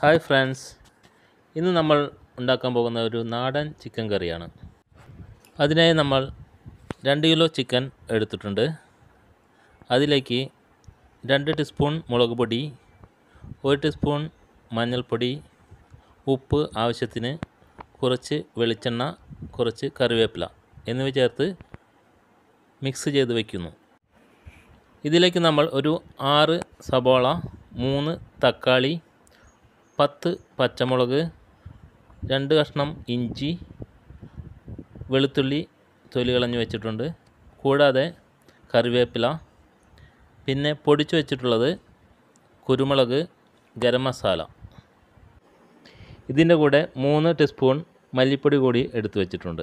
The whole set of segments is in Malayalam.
ഹായ് ഫ്രണ്ട്സ് ഇന്ന് നമ്മൾ ഉണ്ടാക്കാൻ പോകുന്ന ഒരു നാടൻ ചിക്കൻ കറിയാണ് അതിനായി നമ്മൾ രണ്ട് കിലോ ചിക്കൻ എടുത്തിട്ടുണ്ട് അതിലേക്ക് രണ്ട് ടീസ്പൂൺ മുളക് പൊടി ഒരു ടീസ്പൂൺ മഞ്ഞൾപ്പൊടി ഉപ്പ് ആവശ്യത്തിന് കുറച്ച് വെളിച്ചെണ്ണ കുറച്ച് കറിവേപ്പില എന്നിവ ചേർത്ത് മിക്സ് ചെയ്ത് വയ്ക്കുന്നു ഇതിലേക്ക് നമ്മൾ ഒരു ആറ് സബോള മൂന്ന് തക്കാളി പത്ത് പച്ചമുളക് രണ്ട് കഷ്ണം ഇഞ്ചി വെളുത്തുള്ളി തൊലി കളഞ്ഞ് വെച്ചിട്ടുണ്ട് കൂടാതെ കറിവേപ്പില പിന്നെ പൊടിച്ചു വെച്ചിട്ടുള്ളത് കുരുമുളക് ഗരം മസാല ഇതിൻ്റെ കൂടെ മൂന്ന് ടീസ്പൂൺ മല്ലിപ്പൊടി കൂടി എടുത്തു വെച്ചിട്ടുണ്ട്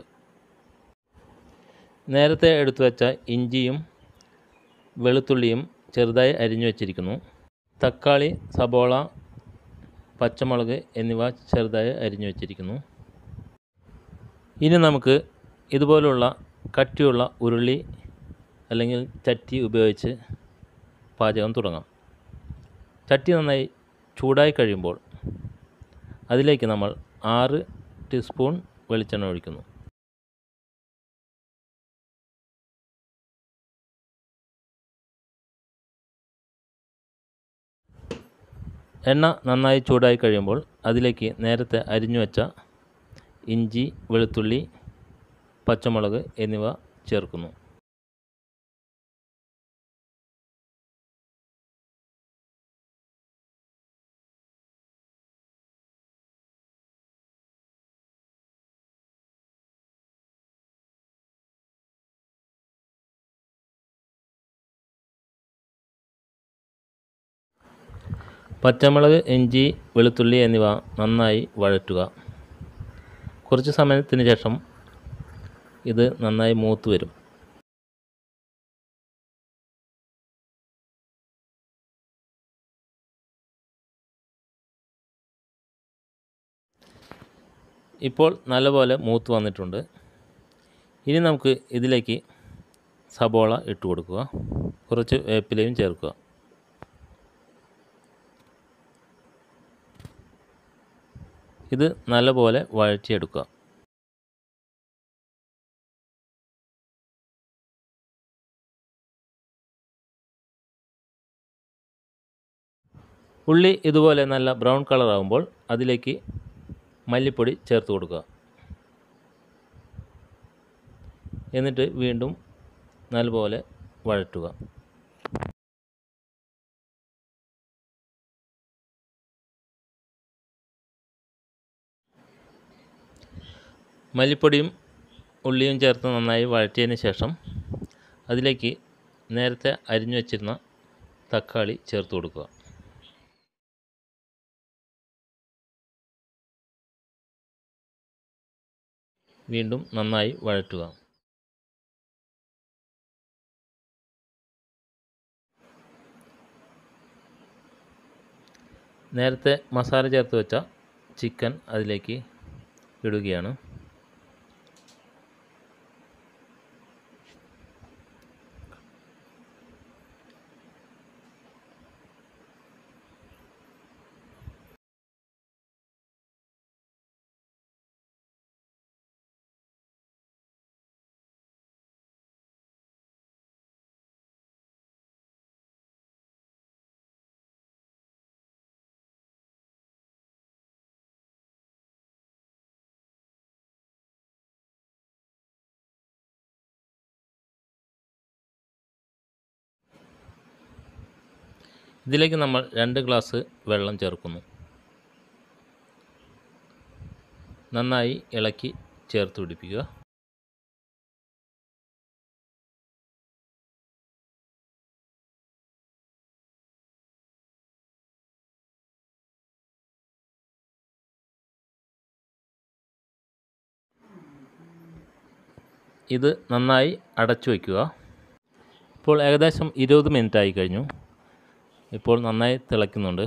നേരത്തെ എടുത്തു വെച്ച ഇഞ്ചിയും വെളുത്തുള്ളിയും ചെറുതായി അരിഞ്ഞു വെച്ചിരിക്കുന്നു തക്കാളി സബോള പച്ചമുളക് എന്നിവ ചെറുതായി അരിഞ്ഞു വെച്ചിരിക്കുന്നു ഇനി നമുക്ക് ഇതുപോലുള്ള കട്ടിയുള്ള ഉരുളി അല്ലെങ്കിൽ ചട്ടി ഉപയോഗിച്ച് പാചകം തുടങ്ങാം ചട്ടി നന്നായി ചൂടായി കഴിയുമ്പോൾ അതിലേക്ക് നമ്മൾ ആറ് ടീസ്പൂൺ വെളിച്ചെണ്ണ ഒഴിക്കുന്നു എണ്ണ നന്നായി ചൂടായി കഴിയുമ്പോൾ അതിലേക്ക് നേരത്തെ അരിഞ്ഞു വെച്ച ഇഞ്ചി വെളുത്തുള്ളി പച്ചമുളക് എന്നിവ ചേർക്കുന്നു പച്ചമുളക് ഇഞ്ചി വെളുത്തുള്ളി എന്നിവ നന്നായി വഴറ്റുക കുറച്ച് സമയത്തിന് ശേഷം ഇത് നന്നായി മൂത്ത് വരും ഇപ്പോൾ നല്ലപോലെ മൂത്ത് വന്നിട്ടുണ്ട് ഇനി നമുക്ക് ഇതിലേക്ക് സബോള ഇട്ട് കൊടുക്കുക കുറച്ച് വേപ്പിലയും ചേർക്കുക ഇത് നല്ലപോലെ വഴറ്റിയെടുക്കുക ഉള്ളി ഇതുപോലെ നല്ല ബ്രൗൺ കളർ ആകുമ്പോൾ അതിലേക്ക് മല്ലിപ്പൊടി ചേർത്ത് കൊടുക്കുക എന്നിട്ട് വീണ്ടും നല്ലപോലെ വഴറ്റുക മല്ലിപ്പൊടിയും ഉള്ളിയും ചേർത്ത് നന്നായി വഴറ്റിയതിന് ശേഷം അതിലേക്ക് നേരത്തെ അരിഞ്ഞു വച്ചിരുന്ന തക്കാളി ചേർത്ത് കൊടുക്കുക വീണ്ടും നന്നായി വഴറ്റുക നേരത്തെ മസാല ചേർത്ത് വെച്ച ചിക്കൻ അതിലേക്ക് ഇടുകയാണ് ഇതിലേക്ക് നമ്മൾ രണ്ട് ഗ്ലാസ് വെള്ളം ചേർക്കുന്നു നന്നായി ഇളക്കി ചേർത്ത് പിടിപ്പിക്കുക ഇത് നന്നായി അടച്ചു വയ്ക്കുക ഇപ്പോൾ ഏകദേശം ഇരുപത് മിനിറ്റ് ആയി കഴിഞ്ഞു ഇപ്പോൾ നന്നായി തിളയ്ക്കുന്നുണ്ട്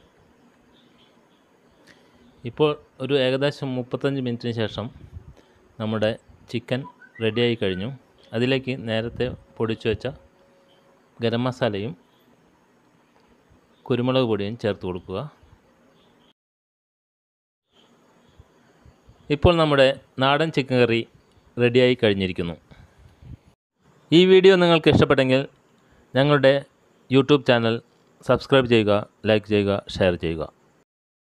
ഇപ്പോൾ ഒരു ഏകദേശം മുപ്പത്തഞ്ച് മിനിറ്റിന് ശേഷം നമ്മുടെ ചിക്കൻ റെഡിയായി കഴിഞ്ഞു അതിലേക്ക് നേരത്തെ പൊടിച്ചു വെച്ച ഗരം മസാലയും കുരുമുളക് പൊടിയും ചേർത്ത് കൊടുക്കുക ഇപ്പോൾ നമ്മുടെ നാടൻ ചിക്കൻ കറി റെഡിയായി കഴിഞ്ഞിരിക്കുന്നു ഈ വീഡിയോ നിങ്ങൾക്ക് ഇഷ്ടപ്പെട്ടെങ്കിൽ ഞങ്ങളുടെ യൂട്യൂബ് ചാനൽ സബ്സ്ക്രൈബ് ചെയ്യുക ലൈക്ക് ചെയ്യുക ഷെയർ ചെയ്യുക